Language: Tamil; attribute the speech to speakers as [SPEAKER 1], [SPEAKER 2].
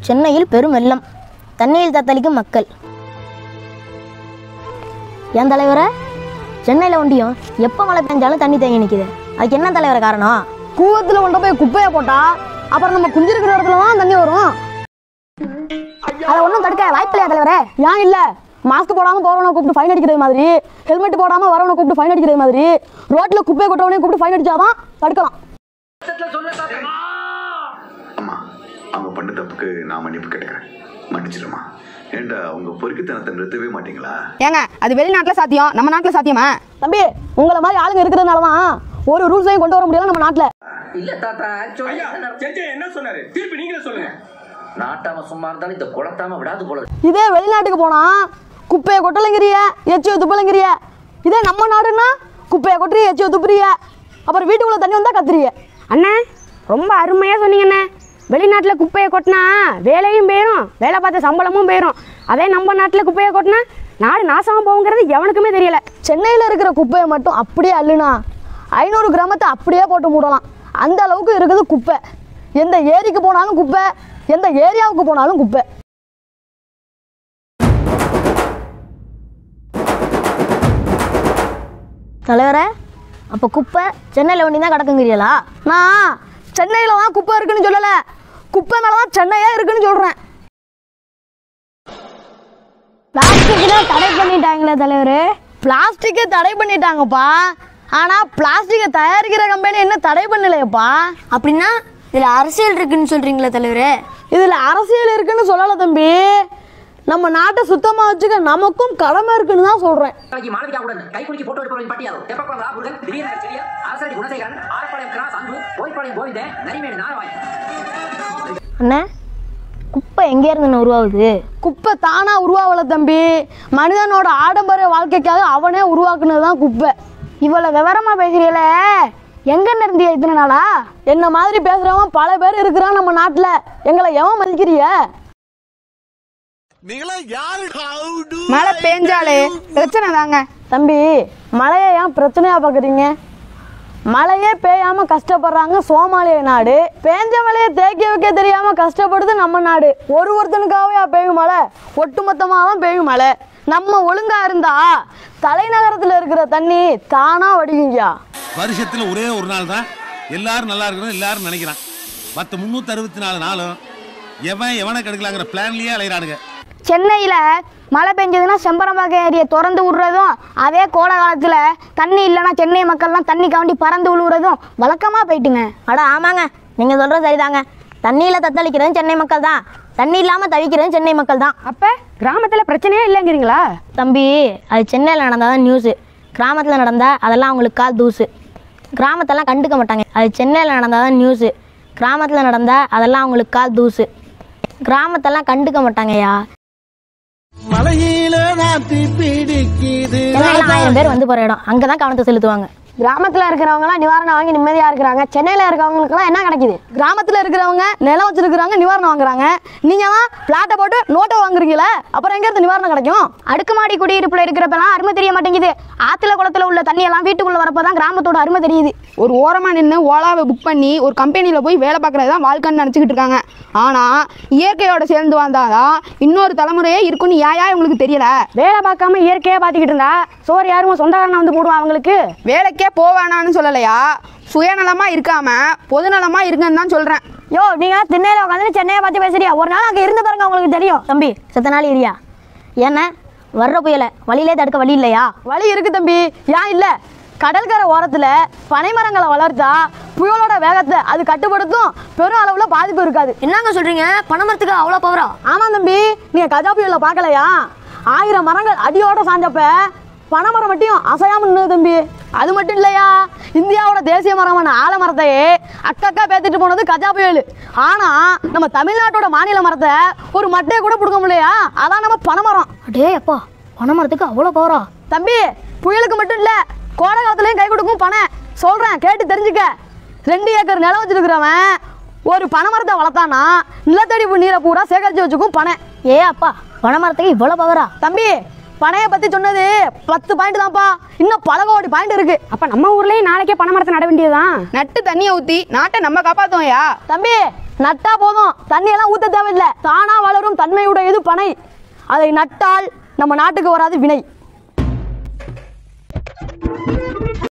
[SPEAKER 1] சென்னையில் பெரும் வெள்ளம் தண்ணீரில் தத்தளிக்கும் மக்கள் என் தலைவரை சென்னையில் ஒண்டியும் எப்போ மழை பெஞ்சாலும் தண்ணி தேங்கி நிற்கிது அதுக்கு என்ன தலைவரை காரணம்
[SPEAKER 2] கூவத்துல கொண்டு போய் குப்பையை போட்டா அப்புறம் நம்ம குஞ்சிருக்கிற இடத்துல தான் தண்ணி வரும்
[SPEAKER 1] அதை ஒன்றும் தடுக்க வாய்ப்பில்லையா தலைவரே
[SPEAKER 2] ஏன் இல்ல மாஸ்க் போடாம போறவனை கூப்பிட்டு ஃபைன் அடிக்கிறது மாதிரி ஹெல்மெட் போடாம வரவனை கூப்பிட்டு ஃபைன் அடிக்கிறது மாதிரி ரோட்ல குப்பையை கொட்டவனையும் கூப்பிட்டு ஃபைன் அடிச்சாதான் தடுக்கலாம்
[SPEAKER 3] அம்மா அவங்க பண்ண தப்புக்கு நான் மன்னிப்பு கேட்டுக்கிறேன் மன்னிச்சிடுமா ஏண்டா உங்க பொறுக்கித்தனத்தை நிறுத்தவே மாட்டீங்களா
[SPEAKER 4] ஏங்க அது வெளிநாட்டுல சாத்தியம் நம்ம நாட்டுல சாத்தியமா
[SPEAKER 2] தம்பி உங்களை மாதிரி ஆளுங்க இருக்கிறதுனால தான் ஒரு ரூல்ஸையும் கொண்டு வர முடியல நம்ம நாட்டுல
[SPEAKER 5] இல்ல தாத்தா ஆக்சுவலி
[SPEAKER 6] ஜட்ஜே என்ன சொன்னாரு திருப்பி நீங்களே சொல்லுங்க
[SPEAKER 5] நாட்டாம சும்மா இருந்தாலும் இந்த குளத்தாம விடாது போல இருக்கு.
[SPEAKER 2] இதே வெளிநாட்டுக்கு போனா குப்பையை கொட்டலைங்கிறிய எச்சியை துப்பலைங்கிறிய இதே நம்ம நாடுன்னா குப்பையை கொட்டுறிய எச்சியை துப்புறிய அப்புறம் வீட்டுக்குள்ள தண்ணி வந்தா கத்துறிய
[SPEAKER 4] அண்ணே ரொம்ப அருமையா சொன்னீங்கண்ணே வெளிநாட்டுல குப்பையை கொட்டினா வேலையும் போயிடும் வேலை பார்த்த சம்பளமும் போயிடும் அதே நம்ம நாட்டுல குப்பையை கொட்டினா நாடு நாசமா போகுங்கிறது எவனுக்குமே தெரியல
[SPEAKER 2] சென்னையில் இருக்கிற குப்பையை மட்டும் அப்படியே அள்ளுனா ஐநூறு கிராமத்தை அப்படியே போட்டு மூடலாம் அந்த அளவுக்கு இருக்குது குப்பை எந்த ஏரிக்கு போனாலும் குப்பை எந்த ஏரியாவுக்கு போனாலும் குப்பை
[SPEAKER 1] தலைவரே அப்போ குப்பை சென்னையில் ஒண்டி தான் கிடக்குங்கிறீங்களா
[SPEAKER 2] நான் சென்னையில் தான் குப்பை இருக்குன்னு சொல்லலை குப்பை மேலே தான் சென்னையே இருக்குன்னு சொல்கிறேன்
[SPEAKER 1] பிளாஸ்டிக் தடை பண்ணிட்டாங்களே தலைவரே
[SPEAKER 2] பிளாஸ்டிக்கை தடை பண்ணிட்டாங்கப்பா ஆனால் பிளாஸ்டிக்கை தயாரிக்கிற கம்பெனி என்ன தடை பண்ணலையப்பா
[SPEAKER 1] அப்படின்னா இதில் அரசியல் இருக்குன்னு சொல்கிறீங்களே தலைவரே
[SPEAKER 2] இதில் அரசியல் இருக்குன்னு சொல்லலை தம்பி நம்ம நாட்டை சுத்தமாக வச்சுக்க நமக்கும் கடமை இருக்குன்னு தான் சொல்கிறேன்
[SPEAKER 5] நாளைக்கு மாளவிகா உடன் கைக்குலுக்கி போட்டோ எடுப்பவரின் பட்டியல் தெப்பக்குளம் ராமுருகன் திடீரென செடியர் அரசடி குணசேகரன் ஆரப்பாளையம் கிராஸ் அன்பு கோய்ப்பாளையம் கோவிந்தன் நரிமேடு நாரவாய்
[SPEAKER 1] அண்ணே குப்பை எங்கேருந்து உருவாகுது
[SPEAKER 2] குப்பை தானா உருவாகல தம்பி மனிதனோட ஆடம்பர வாழ்க்கைக்காக அவனே உருவாக்குனது தான் குப்பை
[SPEAKER 4] இவ்வளவு விவரமா பேசுறீல எங்க இருந்தியா இத்தனை நாளா
[SPEAKER 2] என்ன மாதிரி பேசுறவன் பல பேர் இருக்கிறான் நம்ம நாட்டுல எங்களை எவன் மதிக்கிறிய
[SPEAKER 4] மழை பெஞ்சாலே பிரச்சனை தாங்க
[SPEAKER 2] தம்பி மழையை ஏன் பிரச்சனையா பாக்குறீங்க மழையே பெய்யாம கஷ்டப்படுறாங்க சோமாலிய நாடு பேஞ்ச மழையை தேக்கி வைக்க தெரியாம கஷ்டப்படுது நம்ம நாடு ஒரு ஒருத்தனுக்காகவே பெய்யும் மழை ஒட்டுமொத்தமாக தான் பெய்யும் மழை நம்ம ஒழுங்கா இருந்தா தலைநகரத்துல இருக்கிற தண்ணி தானா வடிக்குங்கயா
[SPEAKER 7] வருஷத்துல ஒரே ஒரு நாள் தான் எல்லாரும் நல்லா இருக்கணும் எல்லாரும் நினைக்கிறான் மற்ற முந்நூற்றி அறுபத்தி நாலு நாளும் எவன் எவனை கெடுக்கலாங்கிற பிளான்லயே அலையிறானுங்க
[SPEAKER 4] சென்னையில மழை பெஞ்சதுன்னா செம்பரம்பாக்கம் ஏரியை திறந்து விடுறதும் அதே கோடை காலத்துல தண்ணி இல்லைன்னா சென்னை மக்கள்லாம் தண்ணி காண்டி பறந்து விழுவுறதும் வழக்கமா போயிட்டுங்க
[SPEAKER 1] அட ஆமாங்க நீங்கள் சொல்கிறது சரிதாங்க தண்ணியில் தத்தளிக்கிறது சென்னை மக்கள் தான் தண்ணி இல்லாமல் தவிக்கிறது சென்னை மக்கள் தான்
[SPEAKER 4] அப்ப கிராமத்துல பிரச்சனையே இல்லைங்கிறீங்களா
[SPEAKER 1] தம்பி அது சென்னையில் நடந்தால் தான் நியூஸு கிராமத்தில் நடந்தால் அதெல்லாம் அவங்களுக்கு கால் தூசு கிராமத்தெல்லாம் கண்டுக்க மாட்டாங்க அது சென்னையில் நடந்தால் தான் நியூஸு கிராமத்தில் நடந்தால் அதெல்லாம் அவங்களுக்கு கால் தூசு கிராமத்தெல்லாம் கண்டுக்க மாட்டாங்கய்யா சென்னையில் ஆயிரம் பேர் வந்து போகிற இடம் அங்கே தான் கவனத்தை செலுத்துவாங்க
[SPEAKER 2] கிராமத்துல இருக்கிறவங்கலாம் நிவாரணம் வாங்கி நிம்மதியா இருக்கிறாங்க சென்னையில இருக்கிறவங்களுக்குலாம் என்ன கிடைக்குது கிராமத்துல இருக்கிறவங்க நிலம் வச்சிருக்கிறாங்க நிவாரணம் வாங்குறாங்க நீங்க தான் பிளாட்டை போட்டு நோட்டை வாங்குறீங்களே அப்புறம் எங்க இருந்து நிவாரணம் கிடைக்கும்
[SPEAKER 4] அடுக்குமாடி குடியிருப்புல இருக்கிறப்பெல்லாம் அருமை தெரிய மாட்டேங்குது ஆத்துல குளத்துல உள்ள தண்ணி எல்லாம் வீட்டுக்குள்ள வரப்பதான் கிராமத்தோட அருமை தெரியுது ஒரு ஓரமா நின்று ஓலாவை புக் பண்ணி ஒரு கம்பெனியில போய் வேலை பார்க்கறது தான் வாழ்க்கைன்னு நினச்சிக்கிட்டு இருக்காங்க ஆனா இயற்கையோட சேர்ந்து வந்தாதான் இன்னொரு தலைமுறையே இருக்குன்னு ஏயா இவங்களுக்கு தெரியல வேலை பார்க்காம இயற்கையா பார்த்துக்கிட்டு இருந்தா சோறு யாரும் சொந்தக்காரனை வந்து போடுவான் அவங்களுக்கு வேலைக்கே போவேணான்னு சொல்லலையா சுயநலமா இருக்காம பொதுநலமா இருங்கன்னு தான் சொல்றேன்
[SPEAKER 1] யோ நீங்க திண்ணையில உட்காந்து சென்னையை பார்த்து பேசுறியா ஒரு நாள் அங்கே இருந்து பாருங்க உங்களுக்கு தெரியும் தம்பி செத்த நாள் ஏரியா ஏன்னா வர்ற புயலை வழியிலே தடுக்க வழி இல்லையா
[SPEAKER 2] வழி இருக்கு தம்பி ஏன் இல்ல கடற்கரை ஓரத்துல பனைமரங்களை வளர்த்தா புயலோட வேகத்தை அது கட்டுப்படுத்தும் பெரும் அளவுல பாதிப்பு இருக்காது
[SPEAKER 1] என்னங்க சொல்றீங்க பணமரத்துக்கு அவ்வளோ பவரா
[SPEAKER 2] ஆமா தம்பி நீங்க கஜா புயல பார்க்கலையா ஆயிரம் மரங்கள் அடியோட சாஞ்சப்ப பனைமரம் மட்டும் அசையாம நின்னுது தம்பி அது மட்டும் இல்லையா இந்தியாவோட தேசிய மரமான ஆலமரத்தையே அக்கக்கா பேத்திட்டு போனது கஜா புயல் ஆனா நம்ம தமிழ்நாட்டோட மாநில மரத்தை ஒரு மட்டையை கூட பிடுங்க முடியலையா அதான் நம்ம பனைமரம்
[SPEAKER 1] அடே அப்பா பணமரத்துக்கு அவ்வளோ பவரா
[SPEAKER 2] தம்பி புயலுக்கு மட்டும் இல்ல கோடை காலத்துலயும் கை கொடுக்கும் பனை சொல்றேன் கேட்டு தெரிஞ்சுக்க ரெண்டு ஏக்கர் நிலம் வச்சிருக்கிறவன் ஒரு பனைமரத்தை வளர்த்தானா நிலத்தடி நீரை பூரா சேகரிச்சு வச்சுக்கும் பனை
[SPEAKER 1] ஏ அப்பா பணமரத்துக்கு இவ்வளோ பவரா
[SPEAKER 2] தம்பி பனையை பத்தி சொன்னது பத்து பாயிண்ட் தான்ப்பா இன்னும் பல கோடி பாயிண்ட் இருக்கு
[SPEAKER 4] அப்ப நம்ம ஊர்லயே நாளைக்கே பனை மரத்தை நட வேண்டியதுதான் நட்டு தண்ணியை ஊத்தி நாட்டை நம்ம காப்பாத்துவோம்யா
[SPEAKER 2] தம்பி நட்டா போதும் தண்ணியெல்லாம் ஊற்ற தேவையில்லை தானா வளரும் தன்மையுடையது பனை அதை நட்டால் நம்ம நாட்டுக்கு வராது வினை